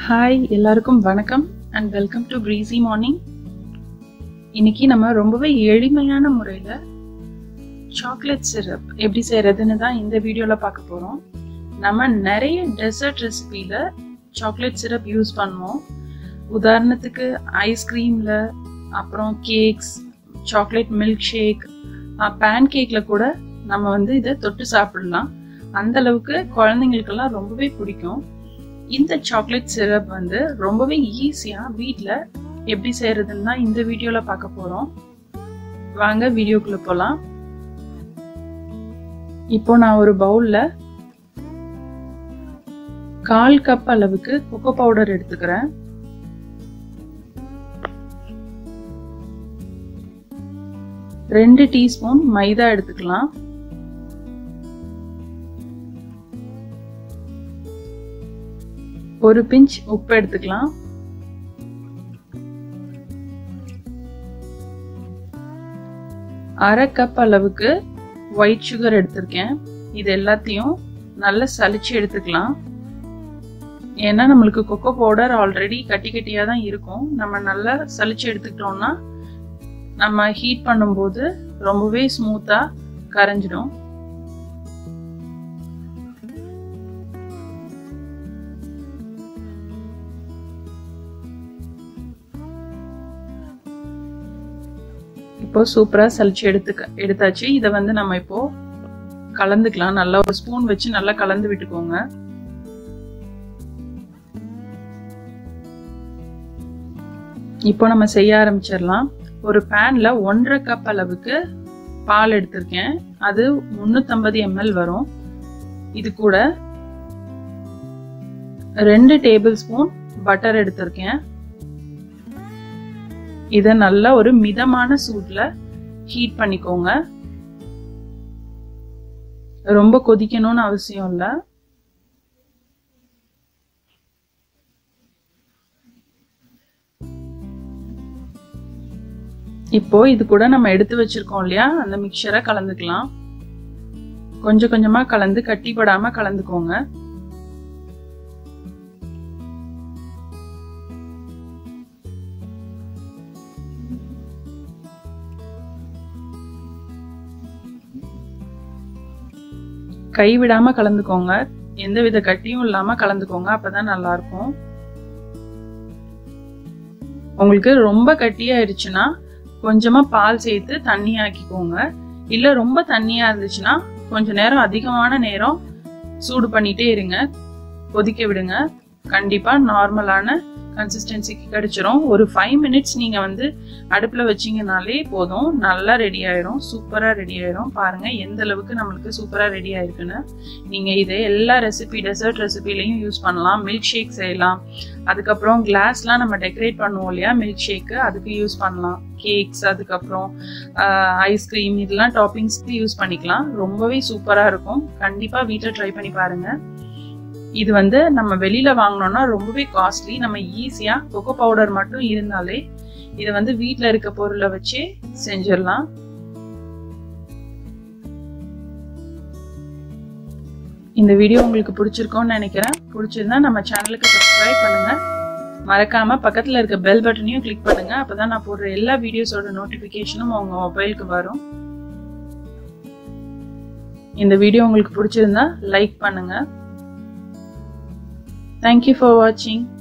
Hi எல்லாருக்கும் வணக்கம் and welcome to breezy morning இன்னைக்கு நம்ம ரொம்பவே எளிமையான முறையில் சாக்லேட் சிரப் எப்படி செய்யறதுன்னு தான் இந்த வீடியோவில் பார்க்க போகிறோம் நம்ம நிறைய டெசர்ட் ரெசிபியில் சாக்லேட் சிரப் யூஸ் பண்ணுவோம் உதாரணத்துக்கு ஐஸ்கிரீமில் அப்புறம் கேக்ஸ் சாக்லேட் மில்க் ஷேக் பேன் கேக்கில் கூட நம்ம வந்து இதை தொட்டு சாப்பிடலாம் அந்த அளவுக்கு குழந்தைங்களுக்கெல்லாம் ரொம்பவே பிடிக்கும் இந்த சாக்லேட் சிரப் வந்து ரொம்பவே ஈஸியாக வீட்டில் எப்படி செய்யறதுன்னு தான் இந்த வீடியோவில் பார்க்க போகிறோம் வாங்க வீடியோக்குள்ளே போகலாம் இப்போ நான் ஒரு பவுலில் கால் கப் அளவுக்கு கொக்கோ பவுடர் எடுத்துக்கிறேன் ரெண்டு டீஸ்பூன் மைதா எடுத்துக்கலாம் ஒரு பிஞ்ச் உப்பு எடுத்துக்கலாம் அரை கப் அளவுக்கு ஒயிட் சுகர் எடுத்திருக்கேன் இது எல்லாத்தையும் நல்லா சலிச்சு எடுத்துக்கலாம் ஏன்னா நம்மளுக்கு கொக்கோ பவுடர் ஆல்ரெடி கட்டி கட்டியாக தான் இருக்கும் நம்ம நல்லா சலிச்சு எடுத்துக்கிட்டோம்னா நம்ம ஹீட் பண்ணும்போது ரொம்பவே ஸ்மூத்தாக கரைஞ்சிடும் இப்போ சூப்பராக சலிச்சு எடுத்துக்க எடுத்தாச்சு இதை வந்து நம்ம இப்போ கலந்துக்கலாம் நல்லா ஒரு ஸ்பூன் வச்சு நல்லா கலந்து விட்டுக்கோங்க இப்போ நம்ம செய்ய ஆரம்பிச்சிடலாம் ஒரு பேன்ல ஒன்றரை கப் அளவுக்கு பால் எடுத்திருக்கேன் அது முன்னூத்தம்பது எம்எல் வரும் இது கூட ரெண்டு டேபிள் ஸ்பூன் பட்டர் எடுத்திருக்கேன் இதை நல்லா ஒரு மிதமான சூட்ல ஹீட் பண்ணிக்கோங்க ரொம்ப கொதிக்கணும்னு அவசியம் இல்லை இப்போ இது கூட நம்ம எடுத்து வச்சிருக்கோம் இல்லையா அந்த மிக்சரை கலந்துக்கலாம் கொஞ்சம் கொஞ்சமா கலந்து கட்டிப்படாம கலந்துக்கோங்க கைவிடாம கலந்துக்கோங்க எந்த வித கட்டியும் இல்லாம கலந்துக்கோங்க அப்பதான் நல்லா இருக்கும் உங்களுக்கு ரொம்ப கட்டியாயிருச்சுன்னா கொஞ்சமா பால் சேர்த்து தண்ணி ஆக்கிக்கோங்க இல்ல ரொம்ப தண்ணியா இருந்துச்சுன்னா கொஞ்ச நேரம் அதிகமான நேரம் சூடு பண்ணிட்டே இருங்க கொதிக்க விடுங்க கண்டிப்பா நார்மலான கன்சிஸ்டன்சிக்கு கிடைச்சிரும் ஒரு ஃபைவ் மினிட்ஸ் நீங்க வந்து அடுப்புல வச்சீங்கனாலே போதும் நல்லா ரெடி ஆயிரும் சூப்பரா ரெடி ஆயிரும் பாருங்க எந்த அளவுக்கு நம்மளுக்கு சூப்பரா ரெடி ஆயிருக்குன்னு நீங்க இதை எல்லா ரெசிபி டெசர்ட் ரெசிபிலையும் யூஸ் பண்ணலாம் மில்க் ஷேக் செய்யலாம் அதுக்கப்புறம் கிளாஸ்லாம் நம்ம டெக்கரேட் பண்ணுவோம் இல்லையா மில்க் ஷேக்கு அதுக்கு யூஸ் பண்ணலாம் கேக்ஸ் அதுக்கப்புறம் ஐஸ்கிரீம் இதெல்லாம் டாப்பிங்ஸ்க்கு யூஸ் பண்ணிக்கலாம் ரொம்பவே சூப்பரா இருக்கும் கண்டிப்பா வீட்டில் ட்ரை பண்ணி பாருங்க இது வந்து நம்ம வெளியில வாங்கினோம்னா ரொம்பவே காஸ்ட்லி நம்ம ஈஸியா கொக்கோ பவுடர் மட்டும் இருந்தாலே இதை வந்து வீட்டில் இருக்க பொருளை வச்சு செஞ்சிடலாம் இந்த வீடியோ உங்களுக்கு பிடிச்சிருக்கோன்னு நினைக்கிறேன் பிடிச்சிருந்தா நம்ம சேனலுக்கு சப்ஸ்கிரைப் பண்ணுங்க மறக்காம பக்கத்துல இருக்க பெல் பட்டனையும் கிளிக் பண்ணுங்க அப்பதான் நான் போடுற எல்லா வீடியோஸோட நோட்டிபிகேஷனும் உங்க மொபைலுக்கு வரும் இந்த வீடியோ உங்களுக்கு பிடிச்சிருந்தா லைக் பண்ணுங்க Thank you for watching.